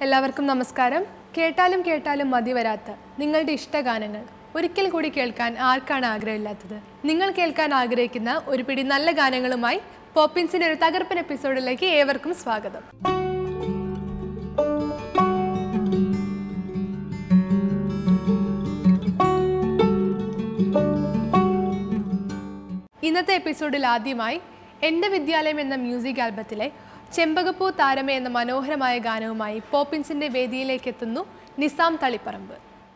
എല്ലാവർക്കും നമസ്കാരം കേട്ടാലും കേട്ടാലും മതി വരാത്ത നിങ്ങളുടെ ഇഷ്ടഗാനങ്ങൾ ഒരിക്കൽ കൂടി കേൾക്കാൻ ആർക്കാണ് ആഗ്രഹമില്ലാത്തത് നിങ്ങൾ കേൾക്കാൻ ആഗ്രഹിക്കുന്ന ഒരു പിടി നല്ല ഗാനങ്ങളുമായി പോപ്പിൻസിന്റെ ഒരു തകർപ്പൻ എപ്പിസോഡിലേക്ക് ഏവർക്കും സ്വാഗതം ഇന്നത്തെ എപ്പിസോഡിൽ ആദ്യമായി എൻ്റെ വിദ്യാലയം എന്ന മ്യൂസിക് ആൽബത്തിലെ ചെമ്പകപ്പൂ താരമേ എന്ന മനോഹരമായ ഗാനവുമായി പോപ്പിൻസിന്റെ വേദിയിലേക്ക് എത്തുന്നു നിസാം തളിപ്പറമ്പ്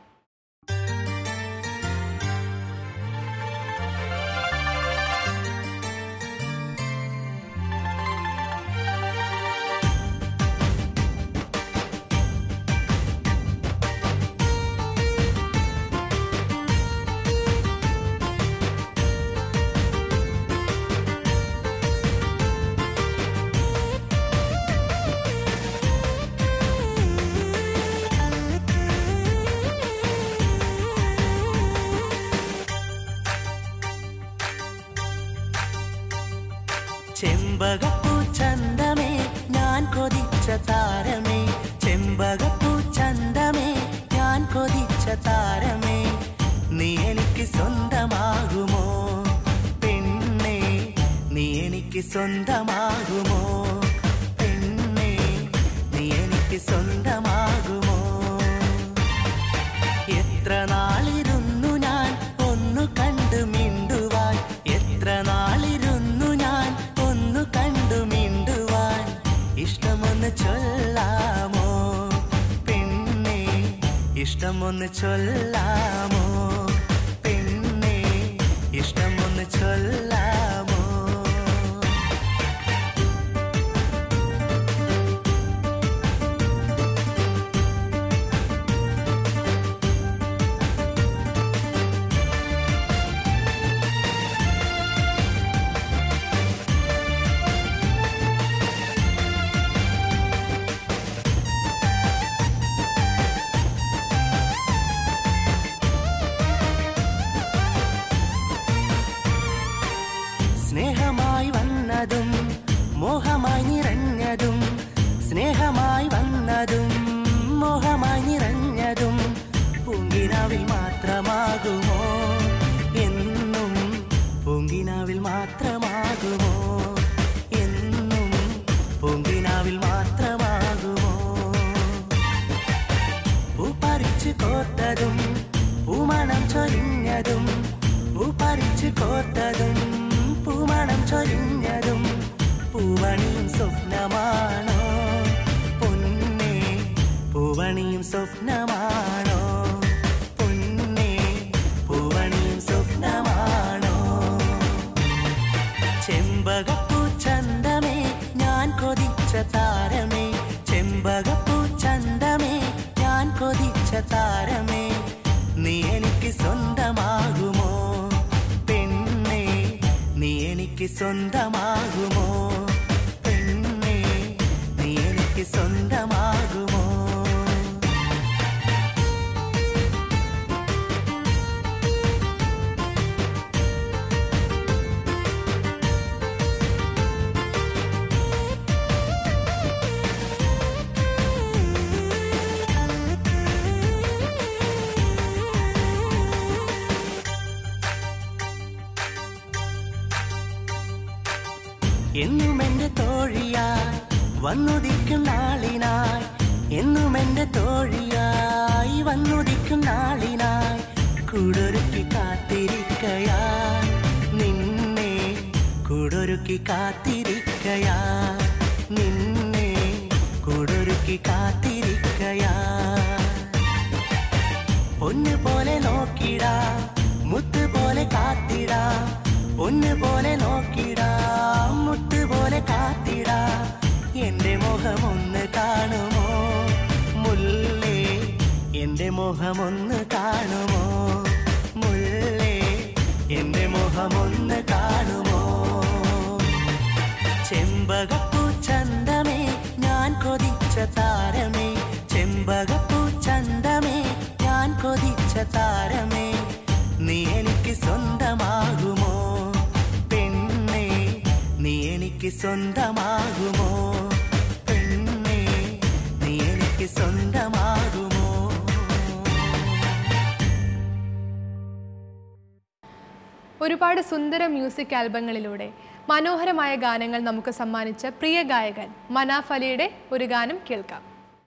ചെമ്പകപ്പൂ ചന്തമേ ഞാൻ കൊതിച്ച താരമേ ചെമ്പകപ്പൂ ചന്തമേ ഞാൻ കൊതിച്ച താരമേ നീ എനിക്ക് സ്വന്തമാകുമോ പെണ്ണേ നീ എനിക്ക് സ്വന്തമാകുമോ പെണ്ണേ നീ എനിക്ക് സ്വന്തമാകുമോ എത്ര നാളിരുന്നു ഞാൻ ഒന്നു കണ്ടു മിണ്ടുവാൻ എത്ര നാളിരുന്നു ഞാൻ ഒന്നു കണ്ടു മിണ്ടുവാൻ ഇഷ്ടമൊന്ന് ചൊല്ലാമോ പെണ്ണേ ഇഷ്ടമൊന്ന് ചൊല്ലാമോ പെണ്ണേ ഇഷ്ടമൊന്ന് ചൊല്ലാമോ സ്നേഹമായി വന്നതും മോഹമായി നിറഞ്ഞതും സ്നേഹമായി വന്നതും മോഹമായി നിറഞ്ഞതും പൂങ്കിനാവിൽ മാത്രമാകുമോ എന്നും പൂങ്കിനാവിൽ മാത്രമാകുമോ എന്നും പൂങ്കിനാവിൽ മാത്രമാകുമോ പൂ പറിച്ചു കോർത്തതും പൂമണം ചൊരിഞ്ഞതും പൂ പറിച്ചു കോർത്തതും പൂമണം ചൊരിഞ്ഞതും പൂവണിയും സ്വപ്നമാണോ പൊന്നേ പൂവണിയും സ്വപ്നമാണോ പൊന്നേ പൂവണിയും സ്വപ്നമാണോ ചെമ്പകപ്പൂ ചന്തമേ ഞാൻ കൊതിച്ച താരമേ ചെമ്പകപ്പൂ ചന്തമേ ഞാൻ കൊതിച്ച താരമേ നീ എനിക്ക് സ്വന്തമാകുമോ പെണ്ണേ നീ എനിക്ക് സ്വന്തമാകുമോ പെണ്ണേ നീ എനിക്ക് സ്വന്തമാകുമോ എന്നും എന്റെ തോഴിയായി വന്നുദിക്കും നാളിനായി എന്നും എന്റെ തോഴിയായി വന്നുദിക്കും നാളിനായി കൂടൊരുക്കി കാത്തിരിക്കയായി നിന്നെ കൂടൊരുക്കി കാത്തിരിക്കയാ നിന്നെ കൂടൊരുക്കി കാത്തിരിക്കയാ പൊന്നു പോലെ നോക്കിടാ മുത്ത് പോലെ കാത്തിടാ പൊന്നു പോലെ നോക്കിടാ മുത്ത് പോലെ കാത്തിടാ എന്റെ മുഖമൊന്ന് കാണുമോ മുല്ലേ എന്റെ മുഖമൊന്ന് കാണുമോ മുല്ലേ എന്റെ മുഖമൊന്ന് കാണുമോ ചെമ്പകപ്പൂ ചന്തമേ ഞാൻ കൊതിച്ച താരമേ ചെമ്പകപ്പൂ ചന്തമേ ഞാൻ കൊതിച്ച താരമേ നീ എനിക്ക് സ്വന്തമാകുമോ പെണ്ണേ നീ എനിക്ക് സ്വന്തമാകുമോ പെണ്ണേ നീ എനിക്ക് എനിക്ക് സ്വന്തമാകുമോ ഒരുപാട് സുന്ദര മ്യൂസിക് ആൽബങ്ങളിലൂടെ മനോഹരമായ ഗാനങ്ങൾ നമുക്ക് സമ്മാനിച്ച പ്രിയ ഗായകൻ മനാഫ് അലിയുടെ ഒരു ഗാനം കേൾക്കാം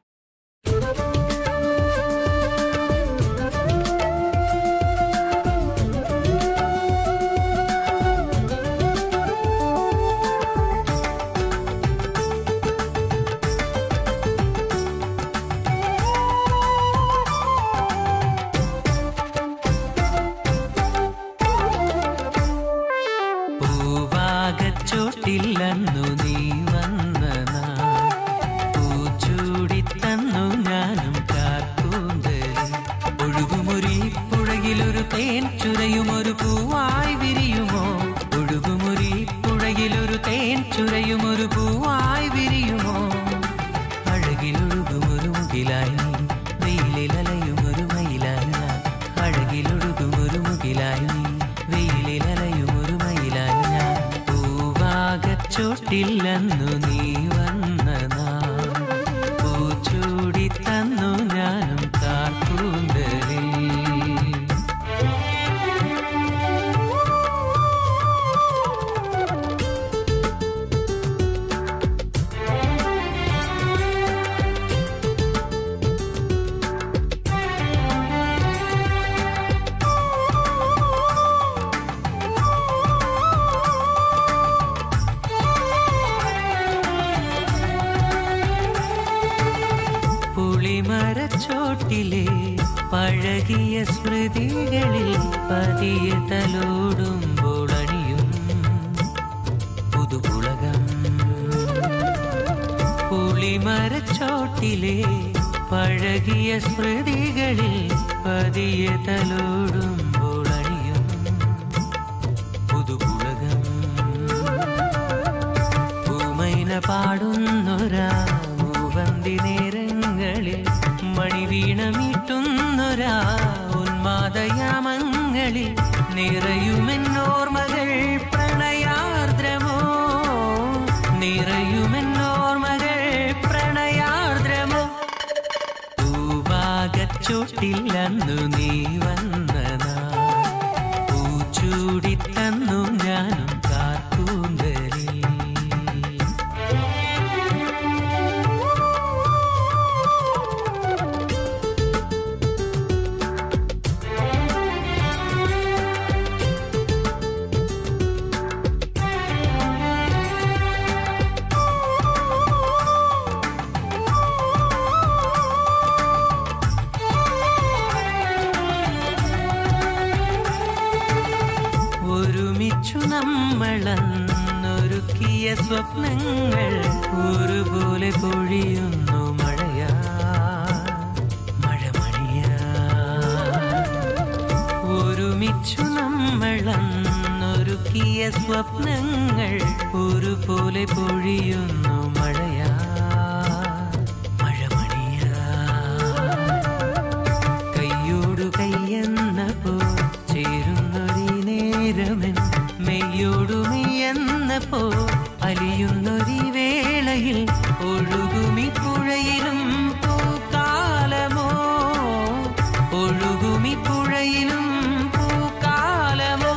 പൂവാകച്ചോട്ടില്ലന്നു നീ വന്ന നാൾ പൂച്ചൂടി തന്നു ഞാനും കാർക്കൂന്തലിൽ ഒഴുകുമൊരു ഈ പുഴയിലൊരു തേൻ ചുരയുമൊരു പൂവായി വിരിയുമോ ഒഴുകുമൊരു ഈ പുഴയിലൊരു തേൻ ചുരയുമൊരു പൂവായി വിരിയുമോ അഴകിലൊഴുകുമൊരു മുകിലായി നീ വെയിലിലലയുമൊരു മയിലായി ഞാൻ അഴകിലൊഴുകുമൊരു മുകിലായി നീ വെയിലിലലയുമൊരു മയിലായി ഞാൻ പൂവാകച്ചോട്ടില്ലെന്നു നീ വന്ന നാൾ പൂച്ചൂടി തന്നു ഞാനും കാർക്കൂന്തലിൽ പുളിമരച്ചോട്ടിലെ പഴകിയ സ്മൃതികളിൽ പതിയെ തലോടുമ്പോൾ അണിയും പുതുപുളകം പുളിമരച്ചോട്ടിലെ പഴകിയ സ്മൃതികളിൽ പതിയെ തലോടുമ്പോൾ അണിയും പുതുപുളകം പൂമൈന പാടുന്നൊരാ മൂവന്തി നേരങ്ങളിൽ മണിവീണമീട്ടുന്നൊരാ ഉന്മാദയാമങ്ങളിൽ നിറയുമെന്നോർമകൾ പ്രണയാർദ്രമോ നിറയുമെന്നോർമകൾ പ്രണയാർദ്രമോ പൂവാകച്ചോട്ടില്ലന്നു നീ വന്ന നാൾ പൂച്ചൂടി തന്നു ഞാനും കാർക്കൂന്തലിൽ ഒരുമിച്ചു നമ്മളന്നൊരുക്കിയ സ്വപ്നങ്ങൾ ഒരുപോലെ പൊഴിയുന്നു മഴയാ മഴമണിയാ ഒരുമിച്ചു നമ്മളന്നൊരുക്കിയ സ്വപ്നങ്ങൾ ഒരുപോലെ പൊഴിയുന്നു മഴയാ മഴമണിയാ കയ്യോടു കയ്യെന്ന പോ ചേരുന്നൊരീ നേരമൻ മെയ്യോടു മെയ്യെന്ന പോ അലിയുന്നൊരീ വേളയിൽ ഒഴുകുമി പുഴയിലും പൂക്കാലമോ ഒഴുകുമി പുഴയിലും പൂക്കാലമോ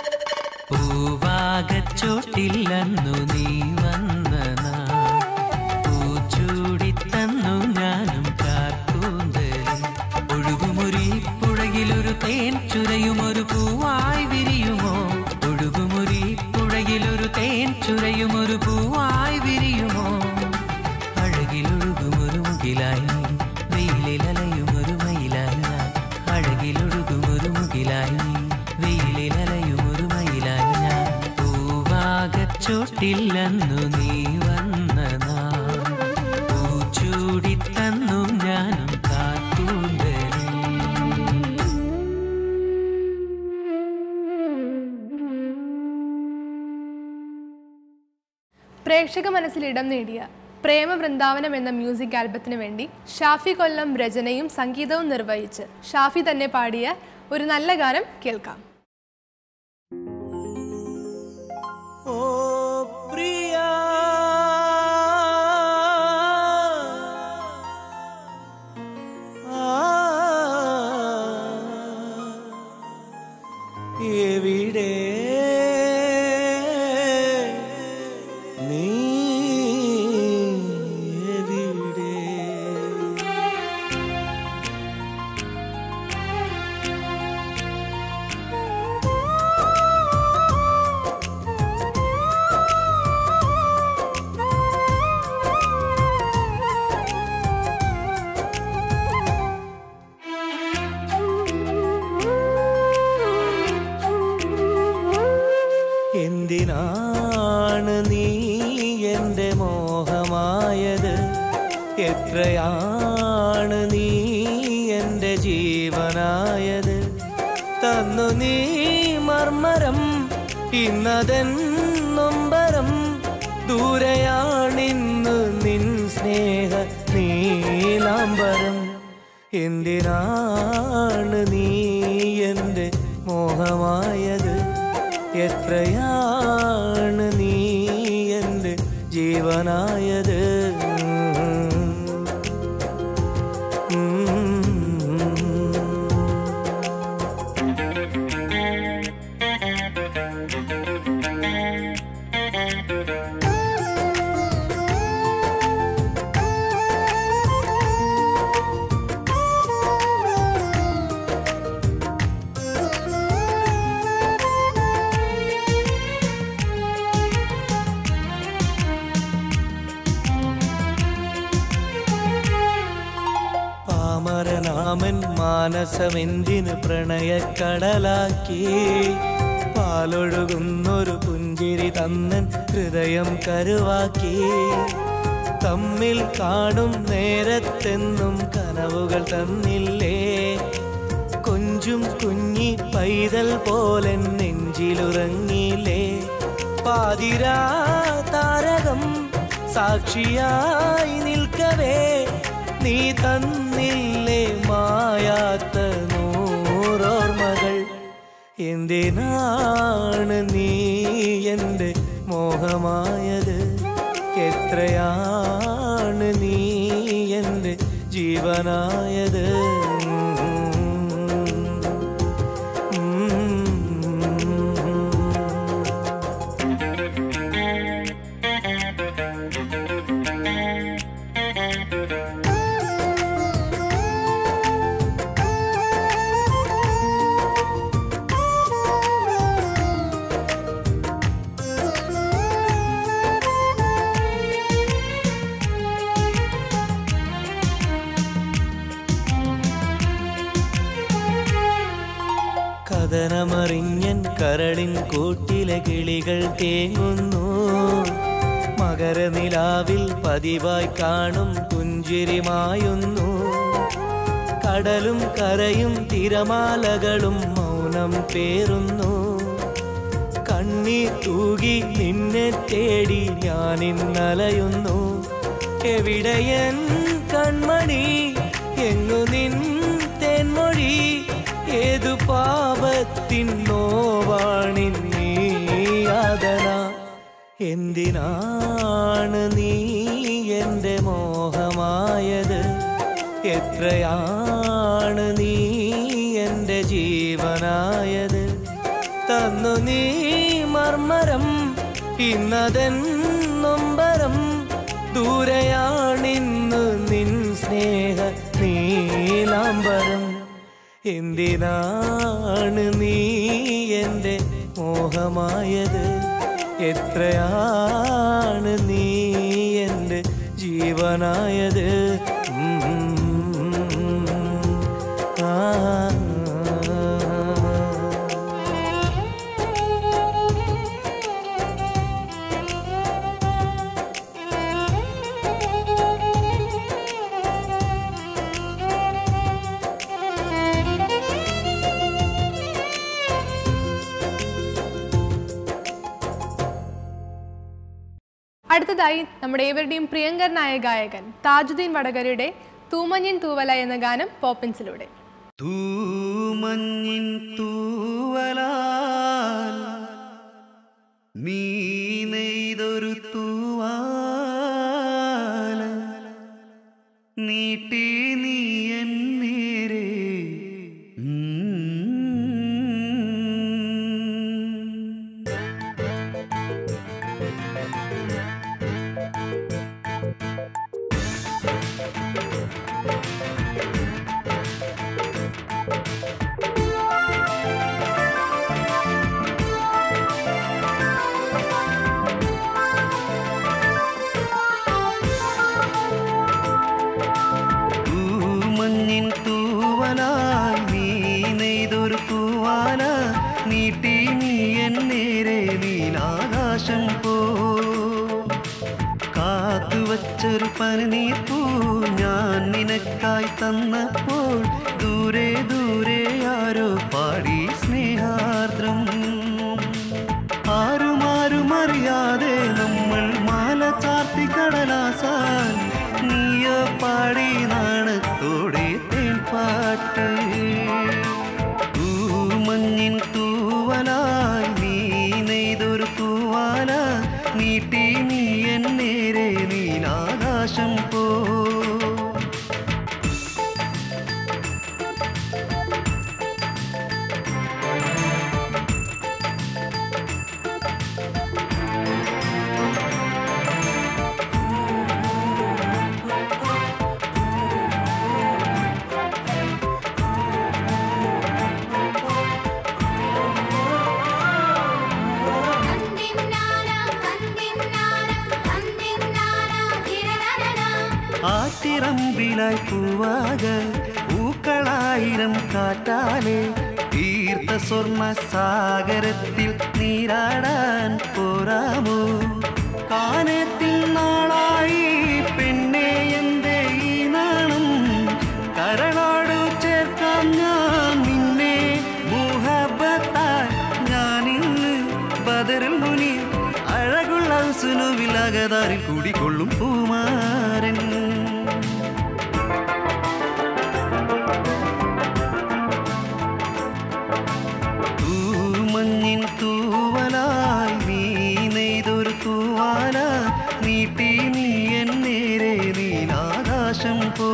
പൂവാകച്ചോട്ടില്ലെന്നു നീ വന്ന നാൾ പൂച്ചൂടി തന്നു ഞാനും കാർക്കൂന്തലിൽ ഒഴുകുമൊരു പുഴയിലൊരു തേൻ ചുരയുമൊരു പൂവായി വിരിയുമോ ഒഴുകുമൊരു പുഴയിലൊരു തേൻ ചുരയുമൊരു പൂവായി വിരിയുമോ അഴകിലൊഴുകുമൊരു മുകിലായി നീ വെയിലിലലയുമൊരു മയിലായി ഞാൻ അഴകിലൊഴുകുമൊരു മുകിലായി നീ വെയിലിലലയുമൊരു മയിലായി ഞാൻ പൂവാകച്ചോട്ടില്ലെന്നു നീ വന്ന നാൾ പൂച്ചൂടി തന്നു ഞാനും കാത്തൂന്തലിൽ പ്രേക്ഷക മനസ്സിൽ ഇടം നേടിയ പ്രേമ വൃന്ദാവനം എന്ന മ്യൂസിക് ആൽബത്തിന് വേണ്ടി ഷാഫി കൊല്ലം രചനയും സംഗീതവും നിർവഹിച്ച് ഷാഫി തന്നെ പാടിയ ഒരു നല്ല ഗാനം കേൾക്കാം ഓ പ്രിയ എത്രയാണ് നീ എൻ്റെ ജീവനായത് തന്നു നീ മർമരം ഇന്നതൻ നൊമ്പരം ദൂരെയാണിന്ന് നിൻ സ്നേഹ നീലാംബരം എന്തിനാണ് നീ എൻ്റെ മോഹമായത് എത്രയാണ് നീ എൻ്റെ ജീവനായത് ഉം. പാമരനാമൻ മാനസമെന്തിന് പ്രണയക്കടലാക്കി പാലൊഴുകുന്നൊരു പുഞ്ചിരി തന്നൻ ഹൃദയം കരുവാക്കി തമ്മിൽ കാണും നേരത്തെന്നും കനവുകൾ തന്നില്ലേ കൊഞ്ചും കുഞ്ഞി പൈതൽ പോലെ നെഞ്ചിലുറങ്ങിയില്ലേ പാതിരാ താരകം സാക്ഷിയായി നിൽക്കവേ നീ തന്നില്ലേ മായാത്ത നൂറോർമ്മകൾ എന്തിനാണ് നീ എൻ്റെ മോഹമായത് എത്രയാണ് നീ എൻ്റെ ജീവനായത് ഉം. കഥനമറിഞ്ഞൻ കരളിൻ കൂട്ടിലെ കിളികൾ തേങ്ങുന്നു മകരനിലാവിൽ പതിവായി കാണും പുഞ്ചിരിമായുന്നു കടലും കരയും തിരമാലകളും മൗനം പേറുന്നു കണ്ണീർ തൂകി നിന്നെ തേടി ഞാൻ ഇന്നലയുന്നു എവിടെയൻ കൺമണി എങ്ങു നിൻ തേൻമൊഴി ഏതു പാപത്തിൻ നോവാണി നീ യാതന എന്തിനാണ് നീ എൻ്റെ മോഹമായത് എത്രയാണ് നീ എൻ്റെ ജീവനായത് തന്നു നീ മർമരം ഇന്നതൻ നൊമ്പരം ദൂരെയാണിന്ന് നിൻ സ്നേഹ നീലാംബരം എന്തിനാണ് നീ എൻ്റെ മോഹമായത് എത്രയാണ് നീ എൻ്റെ ജീവനായത് ഉം. ആ അടുത്തതായി നമ്മുടെ ഏവരുടെയും പ്രിയങ്കരനായ ഗായകൻ താജുദ്ദീൻ വടകരയുടെ തൂമഞ്ഞിൻ തൂവല എന്ന ഗാനം പോപ്പിൻസിലൂടെ തൂമഞ്ഞിൻ തൂവലാൽ നീ നെയ്തൊരു തൂവാല നീട്ടി നീ എന്നേരെ തൂമഞ്ഞിൻ തൂവലായി നീ നെയ്തൊരു തൂവാല നീട്ടി നീ എന്നേരെ നീലാകാശം പോ കാത്തുവച്ചൊരു പനിനീർപ്പൂ ഞാൻ നിനക്കായി തന്നപ്പോൾ ദൂരെ ദൂരെ ആരോ പാടി സ്നേഹാർദ്രം ആരുമാരും അറിയാതെ നമ്മൾ മാല ചാർത്തി കടലാസാൻ നീയോ പാടി നാണത്തോടെ തേൻപാട്ട് മഞ്ഞിൻ തൂവലായി നീ നെയ്തൊരു തൂവാല നീട്ടി നീ എന്നേരെ നീലാകാശം പോ കന്ദിന്നാന കന്ദിന്നാന കന്ദിന്നാന കിരണനന ആറ്റിറമ്പിലായി പൂവാക പൂക്കളായിരം കാറ്റാലെ തീർത്ത സ്വർണ്ണ സാഗരത്തിൽ നീരാടാൻ പോരാമോ കാനത്തിൽ നാളായി പെണ്ണെ എന്റെ ഈ നാണം കരളോട് ചേർക്കാം ഞാൻ നിന്നെ മുഹബത്തായി ഞാനിന്ന് ബദറിൽ മുനി അഴകുള്ള സുനുവിലകതാരിൽ കൂടിക്കൊള്ളും പൂമാരൻ തൂമഞ്ഞിൻ തൂവലായി നീ നെയ്തൊരു തൂവാല നീട്ടി നീ എന്നേരെ നീലാകാശം പോ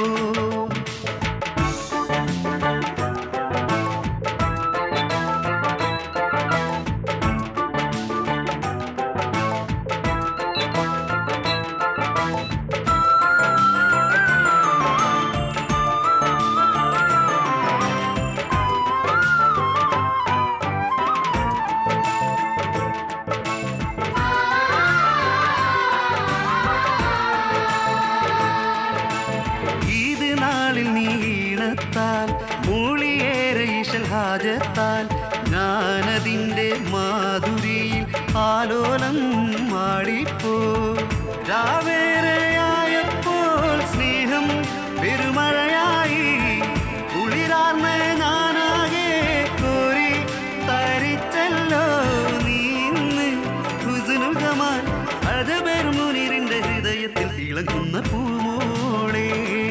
ഈത് നാളിൽ നീ ഈണത്താൽ മൂളിയേറെ ഈശൽ ഹാജത്താൽ ഞാനതിൻ്റെ മാധുരിയിൽ ആലോലം മാടിപ്പോ രാവേറെയായപ്പോൾ സ്നേഹം പെരുമഴയായി കുളിരാർന്ന ഞാനാകെ കോരി തരിച്ചല്ലോ നീ ഇന്ന് ഹുസ്നുൽ ജമാൽ അഴബേർ മുനീറിന്റെ ഹൃദയത്തിൽ തിളങ്ങുന്ന പൂമോളെ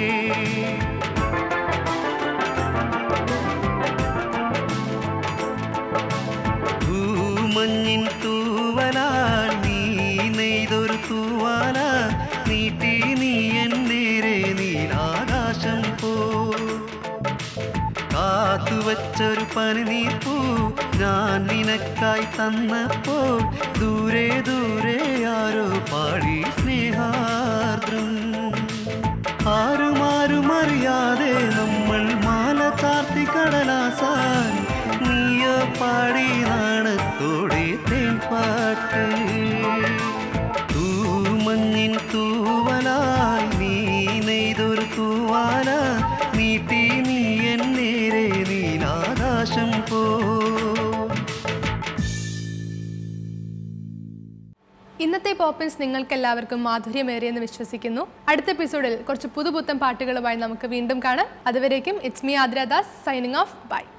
മഞ്ഞിൻ തൂവലാൽ നീ നെയ്തൊരു തൂവാല നീട്ടി നീ എന്നേരെ നീലാകാശം പോ കാത്തുവച്ചൊരു പനിനീർപ്പൂ ഞാൻ നിനക്കായി തന്നപ്പോൾ ദൂരെ ദൂരെ ആരോ പാടി സ്നേഹാർദ്രം ആരുമാരും അറിയാതെ നമ്മൾ മാല ചാർത്തി കടലാസാൻ നീയോ പാടി നാണത്തോടെ തേൻപാട്ട് തൂമഞ്ഞിൻ തൂവലായി നീ നെയ്തൊരു തൂവാല നീട്ടി നീ എന്നേരെ നീലാകാശം പോ ഇന്നത്തെ പോപ്പിൻസ് നിങ്ങൾക്ക് എല്ലാവർക്കും മാധുര്യമേറിയെന്ന് വിശ്വസിക്കുന്നു അടുത്ത എപ്പിസോഡിൽ കുറച്ച് പുതുപുത്തൻ പാട്ടുകളുമായി നമുക്ക് വീണ്ടും കാണാം അതുവരേക്കും it's me Adradas signing off by